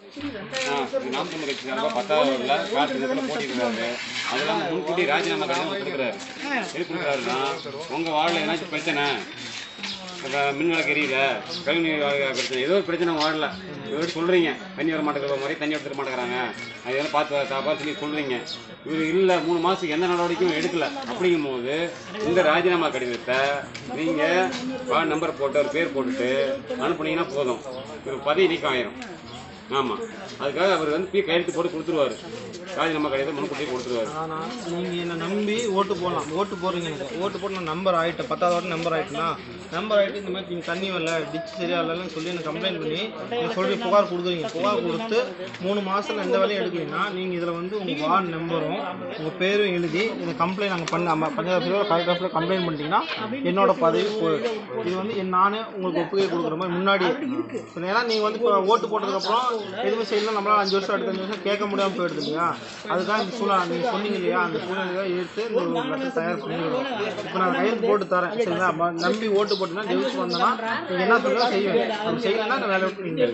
நாம் தமிழ் கட்சி சார்பாக பத்தாவது வரல காட்டு நேரத்தில் போட்டிருக்கிறாரு அது இல்லாமல் முன்கூட்டி ராஜினாமா கடிதம் கொடுக்குறாரு எது கொடுக்குறாருன்னா உங்கள் வார்டில் ஏதாச்சும் பிரச்சனை இப்போ மின் விளக்கு எரியல கழிவு பிரச்சனை ஏதோ ஒரு பிரச்சனை வார்டில் இவர் சொல்கிறீங்க தண்ணி வர மாட்டேங்கிற மாதிரி தண்ணி எடுத்துட மாட்டேங்கிறாங்க அது எல்லாம் பார்த்து தப்பா சொல்லி சொல்கிறீங்க இவர் இல்லை மூணு மாதத்துக்கு எந்த நடவடிக்கையும் எடுக்கல அப்படிங்கும்போது இந்த ராஜினாமா கடிதத்தை நீங்கள் வார்டு நம்பர் போட்டு ஒரு பேர் போட்டுட்டு அனுப்புனீங்கன்னா போதும் இவர் பதவி நீக்கம் ஆயிரும் ஆமாம் அதுக்காக அவர் வந்து போய் கையெழுத்து போட்டு கொடுத்துருவாரு ராஜினாமா கடிதம் முன்கூட்டியே கொடுத்துருவாரு ஆனால் நீங்கள் என்னை நம்பி ஓட்டு போடலாம் ஓட்டு போடுறீங்க எனக்கு ஓட்டு போட்டு நான் நம்பர் ஆகிட்டேன் பத்தாவது வாட்டி நம்பர் ஆகிட்டுனா நம்பர் ஆகிட்டு இந்த மாதிரி நீங்கள் தண்ணி வரல டிச் சரியா இல்லைன்னு சொல்லி எனக்கு கம்ப்ளைண்ட் பண்ணி நீங்கள் சொல்லி புகார் கொடுக்குறீங்க புகார் கொடுத்து மூணு மாதத்தில் எந்த வேலையும் எடுக்கலைன்னா நீங்கள் இதில் வந்து உங்கள் வார்டு நம்பரும் உங்கள் பேரும் எழுதி இந்த கம்ப்ளைண்ட் நாங்கள் பண்ண நம்ம பஞ்சாயத்து கலெக்டர் ஆஃபீஸில் கம்ப்ளைண்ட் பண்ணிட்டீங்கன்னா என்னோட பதவி போயிடும் இது வந்து என் நானே உங்களுக்கு ஒப்புகை கொடுக்குற மாதிரி முன்னாடி ஏன்னா நீங்கள் வந்து இப்போ ஓட்டு போட்டதுக்கப்புறம் எதுவுமே செய்யலாம் நம்மளால அஞ்சு வருஷம் அடுத்த அஞ்சு வருஷம் கேட்க முடியாமல் போயிடுது இல்லையா அதுக்காக இந்த சூழல் நீங்கள் சொன்னீங்க இல்லையா அந்த சூழ்நிலையை எடுத்து இந்த ஒரு லெட்டர் தயார் பண்ணிடுவோம் இப்போ நான் கையெழுத்து போட்டு தரேன் சரிங்களா ம- நம்பி ஓட்டு போட்டுனா ஜெயிச்சு வந்தேன்னா நீங்கள் என்ன சொல்லுங்க செய்வேன் அப்படி செய்யலைன்னா அந்த வேலையை விட்டு நீங்கள்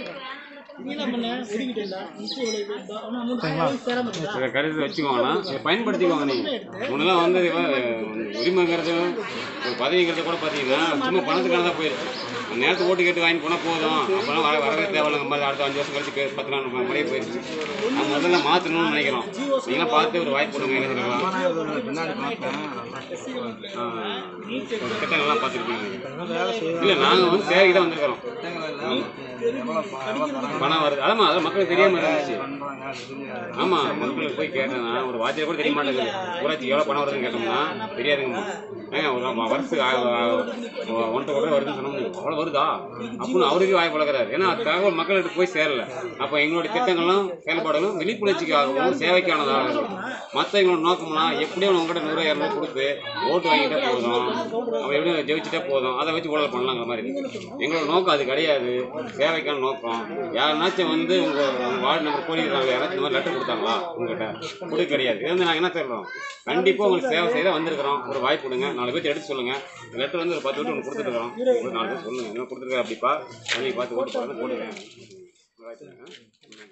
சில கருத்து வச்சுக்கோங்கன்னா இதை பயன்படுத்திக்கோங்க நீங்கள் முன்னெல்லாம் வந்து இவ- உரிமைங்கிறது ஒரு பதவிங்கிறது கூட பார்த்தீங்கன்னா சும்மா பணத்துக்கான தான் போயிடுச்சு அந்த நேரத்துக்கு ஓட்டு கேட்டு வாங்கி போனால் போதும் அப்போலாம் வர வரவே தேவையில்ல நம்ம அடுத்த அஞ்சு வருஷம் கழிச்சு பே- பத்து நாள் முறையே போயிடுச்சு நம்ம முதல்ல மாற்றணும்னு நினைக்கிறோம் நீங்களாம் பார்த்து ஒரு வாய்ப்பு கொடுங்க என்ன சொல்லலாம் பின்னாடி பார்த்தேன் திட்டங்கள்லாம் பார்த்துருக்கீங்க வேலை செய்வேன் இல்லை நாங்கள் வந்து சேவைக்கு தான் வந்திருக்கிறோம் பணம் வருது அதாம்மா அதான் மக்களுக்கு தெரியாமல் இருந்துச்சு ஆமாம் மக்களுக்கு போய் கேட்டேன்னா ஒரு வாத்தியார் கூட தெரிய மாட்டேங்குது ஊராட்சி எவ்வளோ பணம் வருதுன்னு கேட்டோம்னா தெரியாதுங்கம்மா ஏங்க ஒரு நம்ம வருஷத்துக்கு ஆ- ஆ- ஒன்றரை கோடி வருதுன்னு சொன்னோம் அவ்வளோ வருதா அப்படின்னு அவருக்கே வாய்ப்பு வளர்க்குறாரு ஏன்னா அது தகவல் மக்கள்கிட்ட போய் சேரல அப்போ எங்களுடைய திட்டங்களும் செயல்பாடுகளும் விழிப்புணர்ச்சிக்காகவும் சேவைக்கானதாகவும் மற்ற எங்களோட நோக்கம்லாம் எப்படியும் உங்கள்கிட்ட நூறு இரநூறு கொடுத்து ஓட்டு வாங்கிட்டே போதும் அவன் எப்படியும் ஜெயிச்சுட்டே போதும் அதை வச்சு ஊழல் பண்ணலாங்கிற மாதிரி இருக்கு. எங்களோட நோக்கம் அது கிடையாது சேவைக்கான நோக்கம் யாருனாச்சும் வந்து உங்கள் உங்கள் வார்டு நம்பர் கோரிக்கிறாங்க யாராச்சும் இந்த மாதிரி லெட்டர் கொடுத்தாங்களா உங்ககிட்ட கொடுக்க கிடையாது இது வந்து நாங்கள் என்ன சொல்கிறோம் கண்டிப்பாக உங்களுக்கு சேவை செய்ய வந்திருக்கிறோம் ஒரு வாய்ப்பு கொடுங்க நாலு பேர் எடுத்து சொல்லுங்கள் லெட்டர் வந்து ஒரு பத்து வீட்டு ஒன்று கொடுத்துருக்குறோம் ஒரு நாலு பேர் சொல்லுங்கள் என்ன கொடுத்துருக்காரு அப்படிப்பா பண்ணி பார்த்து ஓட்டு போடுறது போடுங்க வாய்ப்பு கொடுங்க.